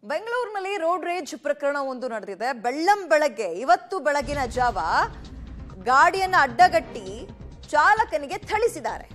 ಬೆಂಗಳೂರಿನಲ್ಲಿ ರೋಡ್ ರೇಜ್ ಪ್ರಕರಣ ಒಂದು ನಡೆದಿದೆ ಬೆಳ್ಳಂ ಬೆಳಗ್ಗೆ ಇವತ್ತು ಬೆಳಗಿನ ಜಾವ ಗಾಡಿಯನ್ನ ಅಡ್ಡಗಟ್ಟಿ ಚಾಲಕನಿಗೆ ಥಳಿಸಿದ್ದಾರೆ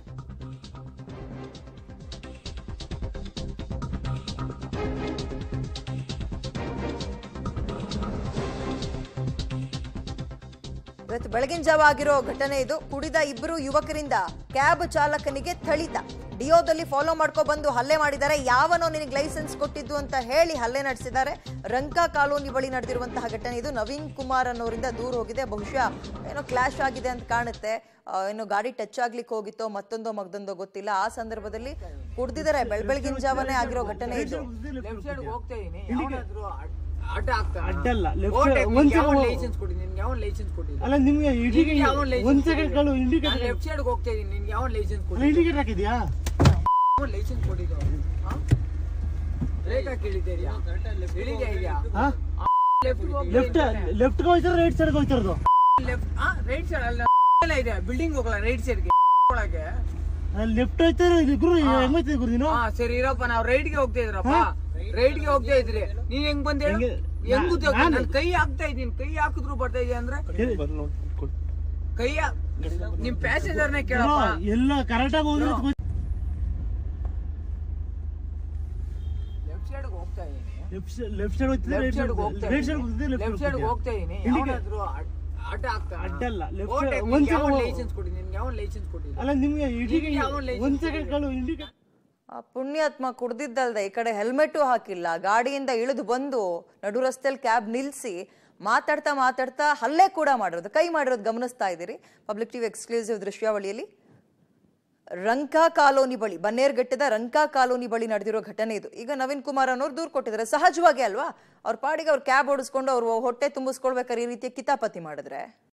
ಇವತ್ತು ಬೆಳಗಿನ ಜಾವ ಆಗಿರೋ ಘಟನೆ ಇದು ಕುಡಿದ ಇಬ್ಬರು ಯುವಕರಿಂದ ಕ್ಯಾಬ್ ಚಾಲಕನಿಗೆ ಥಳಿತ ಡಿಯೋದಲ್ಲಿ ಫಾಲೋ ಮಾಡ್ಕೊ ಬಂದು ಹಲ್ಲೆ ಮಾಡಿದ್ದಾರೆ ಯಾವನೋ ನಿನಗೆ ಲೈಸೆನ್ಸ್ ಕೊಟ್ಟಿದ್ದು ಅಂತ ಹೇಳಿ ಹಲ್ಲೆ ನಡೆಸಿದ್ದಾರೆ ರಂಕ ಕಾಲೋನಿ ಬಳಿ ನಡೆದಿರುವಂತಹ ಘಟನೆ ಇದು ನವೀನ್ ಕುಮಾರ್ ಅನ್ನೋರಿಂದ ದೂರ ಹೋಗಿದೆ ಬಹುಶಃ ಏನೋ ಕ್ಲಾಶ್ ಆಗಿದೆ ಅಂತ ಕಾಣುತ್ತೆ ಆ, ಏನೋ ಗಾಡಿ ಟಚ್ ಆಗ್ಲಿಕ್ಕೆ ಹೋಗಿತ್ತೋ ಮತ್ತೊಂದೋ ಮಗ್ದೊಂದೋ ಗೊತ್ತಿಲ್ಲ ಆ ಸಂದರ್ಭದಲ್ಲಿ ಕುಡ್ದಿದ್ದಾರೆ ಬೆಳ್ ಬೆಳಗಿನ ಜಾವನೇ ಆಗಿರೋ ಘಟನೆ ಇದು ಲೆಫ್ಟ್ ಸೈಡ್ ಹೋಗ್ತಾ ಇದೀನಿ ಯಾವನಾದ್ರೂ ಅಡ್- ಅಡ್ಡ ಆಗ್ತಾನ ಅಡ್ಡಲ್ಲ, left ಓ, side- ಟೈಪ್ ಒಂದ್ ನಿನ್ಗೆ ಯಾವನ್ second- ಲೈಸೆನ್ಸ್ ಕೊಟ್ಟಿದ್ದು ನಿನ್ಗೆ ಯಾವನ್ ಲೈಸೆನ್ಸ್ ಕೊಟ್ಟಿದ್ದು ಅಲ್ಲ ನಿಮ್ಗೆ ನಿನ್ಗೆ ಯಾವನ್ ಲೈಸೆನ್ಸ್ ಒಂದ್ ಸೆಕೆಂಡ್ ಕಳು ಇಂಡಿಕೇಟರ್ ಲೆಫ್ಟ್ ಸೈಡ್ ಹೋಗ್ತಾ ಇದೀನಿ ನಿನ್ಗೆ ಯಾವನ್ ಲೈಸೆನ್ಸ್ ಕೊಟ್ಟಿದ್ದು ಇಂಡಿಕೇಟರ್ ಹಾಕಿದ್ಯಾ ಯಾವನ್ ಲೈಸೆನ್ಸ್ ಕೊಟ್ಟಿದ್ದು ಬ್ರೇಕ್ ಹಾಕಿ ಇಳಿದ್ಯಾ ಇಳಿದ್ಯಾ ಇದೆಯಾ ಹಾ ಲೆಫ್ಟ್ ಲೆಫ್ಟ್ ಲೆಫ್ಟ್ ಹೋಗ್ತಾರ ರೈಟ್ ಸೈಡ್ ಹೋಗ್ತಿರೋದು ಲೆಫ್ಟ್ ಆ ರೈಟ್ ಸೈಡ್ ಅಲ್ಲ ಎಲ್ಲ ಇದೆ ಬಿಲ್ಡಿಂಗ್ ಹೋಗಲ್ಲ ರೈಟ್ ಸೈಡ್ಗೆ ಒಳಗೆ ಲೆಫ್ಟ್ ಹೋಗ್ತಾರೆ ಇಬ್ರು ಹೆಂಗೈತೆ ಗುರು ನೀನು ಹಾ ಸರಿ ಇರಪ್ಪ ನಾವು ರೈಟ್ ಗೆ ಹೋಗ್ತಾ ಇದ್ರಪ್ಪ ರೈಟ್ ಗೆ ಹೋಗ್ತಾ ಇದ್ರಿ ನೀನ್ ಹೆಂಗ್ ಬಂದೆ ಹೇಳು? ಹೆಂಗೆ? ಹೆಂಗ್ ನಾ- ಗೊತ್ತಾಗ್ತದೆ? ನಾನು- ನಾನ್ ಕೈ ಹಾಕ್ತಾ ಇದೀನಿ ಕೈ ಹಾಕಿದ್ರು ಬರ್ತಾ ಇದೆಯಾ ಅಂದ್ರೆ ಕೈ ಹಾ- ನಿಮ್ ಪ್ಯಾಸೆಂಜರ್ನೇ ಕೇಳಪ್ಪ ಎಲ್ಲ ಕರೆಕ್ಟ್ ಆಗಿ ಹೋದ್ರೆ ಅದು ಗೊತ್ತು. ಲೆಫ್ಟ್ ಸೈಡ್ ಹೋಗ್ತಾ ಇದೀನಿ ಲೆಫ್ಟ್ ಸೈಡ್ ಲೆಫ್ಟ್ ಸೈಡ್ ಹೋಗ್ತಿದ್ರೆ ಲೆಫ್ಟ್ ರೈಟ್ ಸೈಡ್ ಸೈಡ್ ಹೋಗ್ತಾ ರೈಟ್ ಸೈಡ್ ಹೋಗ್ತಿದ್ರೆ ಲೆಫ್ಟ್ ಲೆಫ್ಟ್ ಸೈಡ್ ಸೈಡ್ ಹೋಗ್ತಾ ಇದೀನಿ Indicate- ಯಾವನಾದ್ರೂ ಅಡ್- ಅಡ್ಡ ಆಗ್ತಾನ ಅಡ್ಡಲ್ಲ, left ಓ, side- ಟೈಪ್ ಒಂದ್ ನಿನ್ಗೆ ಯಾವನ್ second- ಲೈಸೆನ್ಸ್ ಕೊಡಿ ನಿನ್ಗೆ ಯಾವನ್ ಲೈಸೆನ್ಸ್ ಕೊಟ್ಟಿದ್ದು ಅಲ್ಲ ನಿಮ್ಗೆ ನಿಮ್ಗೆ ಯಾವನ್ license ಒಂದ್ ಸೆಕೆಂಡ್ ಕಳು ಇಂಡಿಕೇಟರ್ ಆ ಪುಣ್ಯಾತ್ಮ ಕುಡ್ದಿದ್ದಲ್ದೆ ಈ ಕಡೆ ಹೆಲ್ಮೆಟು ಹಾಕಿಲ್ಲ ಗಾಡಿಯಿಂದ ಇಳಿದು ಬಂದು ನಡು ರಸ್ತೆಯಲ್ಲಿ ಕ್ಯಾಬ್ ನಿಲ್ಲಿಸಿ ಮಾತಾಡ್ತಾ ಮಾತಾಡ್ತಾ ಹಲ್ಲೆ ಕೂಡ ಮಾಡಿರೋದು ಕೈ ಮಾಡಿರೋದು ಗಮನಿಸ್ತಾ ಇದ್ದೀರಿ ಪಬ್ಲಿಕ್ ಟಿವಿ ಎಕ್ಸ್ಕ್ಲೂಸಿವ್ ದೃಶ್ಯಾವಳಿಯಲ್ಲಿ ರಂಕಾ ಕಾಲೋನಿ ಬಳಿ ಬನ್ನೇರ್ಘಟ್ಟದ ರಂಕಾ ಕಾಲೋನಿ ಬಳಿ ನಡೆದಿರೋ ಘಟನೆ ಇದು ಈಗ ನವೀನ್ ಕುಮಾರ್ ಅನ್ನೋರು ದೂರು ಕೊಟ್ಟಿದ್ದಾರೆ ಸಹಜವಾಗಿ ಅಲ್ವಾ ಅವ್ರ ಪಾಡಿಗೆ ಅವ್ರು ಕ್ಯಾಬ್ ಓಡಿಸ್ಕೊಂಡು ಅವ್ರು ಹೊಟ್ಟೆ ತುಂಬಿಸ್ಕೊಳ್ಬೇಕಾದ್ರೆ ಈ ರೀತಿಯ ಕಿತಾಪತಿ ಮಾಡಿದ್ರೆ